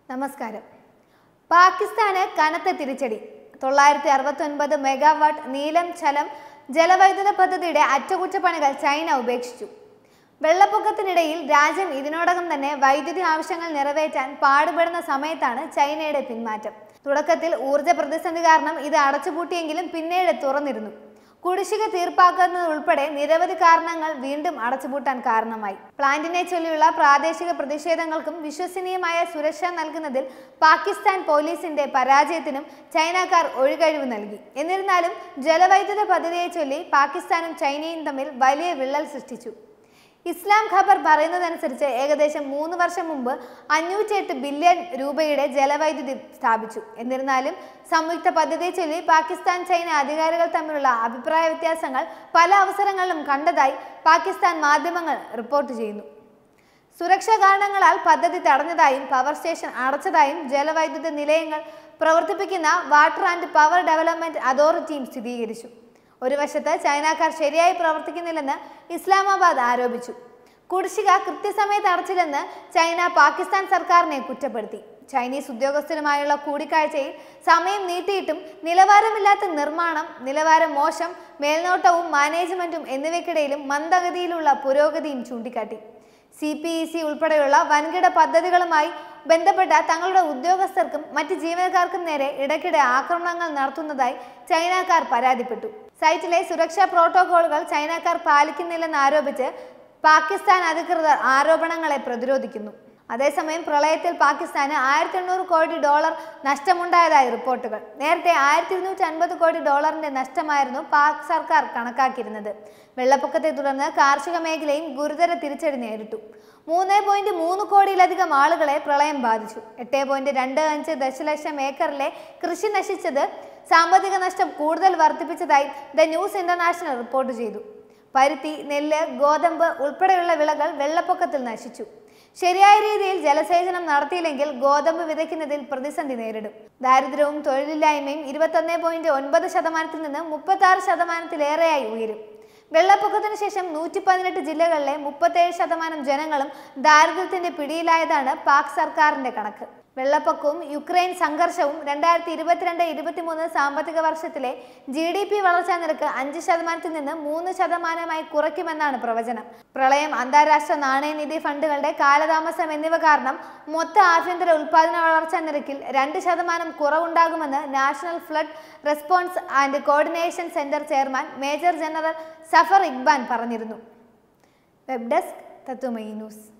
നമസ്കാരം പാകിസ്ഥാന് കനത്ത തിരിച്ചടി തൊള്ളായിരത്തി അറുപത്തി ഒൻപത് മെഗാവാട്ട് നീലം ചലം ജലവൈദ്യുത പദ്ധതിയുടെ അറ്റകുറ്റപ്പണികൾ ചൈന ഉപേക്ഷിച്ചു വെള്ളപ്പൊക്കത്തിനിടയിൽ രാജ്യം ഇതിനോടകം തന്നെ വൈദ്യുതി ആവശ്യങ്ങൾ നിറവേറ്റാൻ പാടുപെടുന്ന സമയത്താണ് ചൈനയുടെ പിന്മാറ്റം തുടക്കത്തിൽ ഊർജ്ജ പ്രതിസന്ധി കാരണം ഇത് അടച്ചുപൂട്ടിയെങ്കിലും പിന്നീട് തുറന്നിരുന്നു കുടിശ്ശിക തീർപ്പാക്കുന്നത് ഉൾപ്പെടെ നിരവധി കാരണങ്ങൾ വീണ്ടും അടച്ചുപൂട്ടാൻ കാരണമായി പ്ലാന്റിനെ ചൊല്ലിയുള്ള പ്രാദേശിക പ്രതിഷേധങ്ങൾക്കും വിശ്വസനീയമായ സുരക്ഷ നൽകുന്നതിൽ പാകിസ്ഥാൻ പോലീസിന്റെ പരാജയത്തിനും ചൈനക്കാർ ഒഴികഴിവ് നൽകി എന്നിരുന്നാലും ജലവൈദ്യുത പദ്ധതിയെ ചൊല്ലി പാകിസ്ഥാനും ചൈനയും തമ്മിൽ വലിയ വിള്ളൽ സൃഷ്ടിച്ചു ഇസ്ലാം ഖബർ പറയുന്നതനുസരിച്ച് ഏകദേശം മൂന്ന് വർഷം മുമ്പ് അഞ്ഞൂറ്റി എട്ട് ബില്യൺ രൂപയുടെ ജലവൈദ്യുതി സ്ഥാപിച്ചു എന്നിരുന്നാലും സംയുക്ത പദ്ധതിയെ ചൊല്ലി പാകിസ്ഥാൻ ചൈന അധികാരികൾ തമ്മിലുള്ള അഭിപ്രായ വ്യത്യാസങ്ങൾ പല അവസരങ്ങളിലും കണ്ടതായി പാകിസ്ഥാൻ മാധ്യമങ്ങൾ റിപ്പോർട്ട് ചെയ്യുന്നു സുരക്ഷാ കാരണങ്ങളാൽ പദ്ധതി തടഞ്ഞതായും പവർ സ്റ്റേഷൻ അടച്ചതായും ജലവൈദ്യുത നിലയങ്ങൾ പ്രവർത്തിപ്പിക്കുന്ന വാട്ടർ ആൻഡ് പവർ ഡെവലപ്മെന്റ് അതോറിറ്റിയും സ്ഥിരീകരിച്ചു ഒരു വശത്ത് ചൈനക്കാർ ശരിയായി പ്രവർത്തിക്കുന്നില്ലെന്ന് ഇസ്ലാമാബാദ് ആരോപിച്ചു കുടിശ്ശിക കൃത്യസമയത്ത് അടച്ചില്ലെന്ന് ചൈന പാകിസ്ഥാൻ സർക്കാരിനെ കുറ്റപ്പെടുത്തി ചൈനീസ് ഉദ്യോഗസ്ഥരുമായുള്ള കൂടിക്കാഴ്ചയിൽ സമയം നീട്ടിയിട്ടും നിലവാരമില്ലാത്ത നിർമ്മാണം നിലവാരം മോശം മേൽനോട്ടവും മാനേജ്മെന്റും എന്നിവയ്ക്കിടയിലും മന്ദഗതിയിലുള്ള പുരോഗതിയും ചൂണ്ടിക്കാട്ടി സി പി ഇ സി ഉൾപ്പെടെയുള്ള വൻകിട പദ്ധതികളുമായി ബന്ധപ്പെട്ട തങ്ങളുടെ ഉദ്യോഗസ്ഥർക്കും മറ്റ് ജീവനക്കാർക്കും നേരെ ഇടയ്ക്കിടെ ആക്രമണങ്ങൾ നടത്തുന്നതായി ചൈനക്കാർ പരാതിപ്പെട്ടു സൈറ്റിലെ സുരക്ഷാ പ്രോട്ടോകോളുകൾ ചൈനക്കാർ പാലിക്കുന്നില്ലെന്ന് ആരോപിച്ച് പാകിസ്ഥാൻ അധികൃതർ ആരോപണങ്ങളെ പ്രതിരോധിക്കുന്നു അതേസമയം പ്രളയത്തിൽ പാകിസ്ഥാന് ആയിരത്തി എണ്ണൂറ് കോടി ഡോളർ നഷ്ടമുണ്ടായതായി റിപ്പോർട്ടുകൾ നേരത്തെ ആയിരത്തി ഇരുന്നൂറ്റി അൻപത് കോടി ഡോളറിന്റെ നഷ്ടമായിരുന്നു പാക് സർക്കാർ കണക്കാക്കിയിരുന്നത് വെള്ളപ്പൊക്കത്തെ തുടർന്ന് കാർഷിക മേഖലയും ഗുരുതര തിരിച്ചടി നേരിട്ടു മൂന്ന് പോയിന്റ് മൂന്ന് കോടിയിലധികം ആളുകളെ പ്രളയം ബാധിച്ചു എട്ട് പോയിന്റ് രണ്ട് അഞ്ച് ദശലക്ഷം ഏക്കറിലെ കൃഷി നശിച്ചത് സാമ്പത്തിക നഷ്ടം കൂടുതൽ വർദ്ധിപ്പിച്ചതായി ദ ന്യൂസ് ഇന്റർനാഷണൽ റിപ്പോർട്ട് ചെയ്തു പരുത്തി നെല്ല് ഗോതമ്പ് ഉൾപ്പെടെയുള്ള വിളകൾ വെള്ളപ്പൊക്കത്തിൽ നശിച്ചു ശരിയായ രീതിയിൽ ജലസേചനം നടത്തിയില്ലെങ്കിൽ ഗോതമ്പ് വിതയ്ക്കുന്നതിൽ പ്രതിസന്ധി നേരിടും ദാരിദ്ര്യവും തൊഴിലില്ലായ്മയും ഇരുപത്തൊന്ന് പോയിന്റ് ഒൻപത് ശതമാനത്തിൽ നിന്ന് മുപ്പത്തി ആറ് ശതമാനത്തിലേറെയായി ഉയരും വെള്ളപ്പൊക്കത്തിന് ശേഷം നൂറ്റി പതിനെട്ട് ജില്ലകളിലെ മുപ്പത്തേഴ് ശതമാനം ജനങ്ങളും ദാരിദ്ര്യത്തിന്റെ പിടിയിലായതാണ് പാക് സർക്കാരിന്റെ കണക്ക് വെള്ളപ്പൊക്കവും യുക്രൈൻ സംഘർഷവും രണ്ടായിരത്തി ഇരുപത്തിരണ്ട് ഇരുപത്തിമൂന്ന് സാമ്പത്തിക വർഷത്തിലെ ജി ഡി പി വളർച്ചാ നിരക്ക് അഞ്ച് ശതമാനത്തിൽ നിന്ന് മൂന്ന് ശതമാനമായി കുറയ്ക്കുമെന്നാണ് പ്രവചനം പ്രളയം അന്താരാഷ്ട്ര നാണയനിധി ഫണ്ടുകളുടെ കാലതാമസം എന്നിവ കാരണം മൊത്ത ആഭ്യന്തര ഉൽപാദന വളർച്ചാ നിരക്കിൽ രണ്ട് ശതമാനം കുറവുണ്ടാകുമെന്ന് national flood response and coordination centre chairman major general Zafar Iqbal പറഞ്ഞിരുന്നു വെബ് ഡെസ്ക് തത്വമയി ന്യൂസ്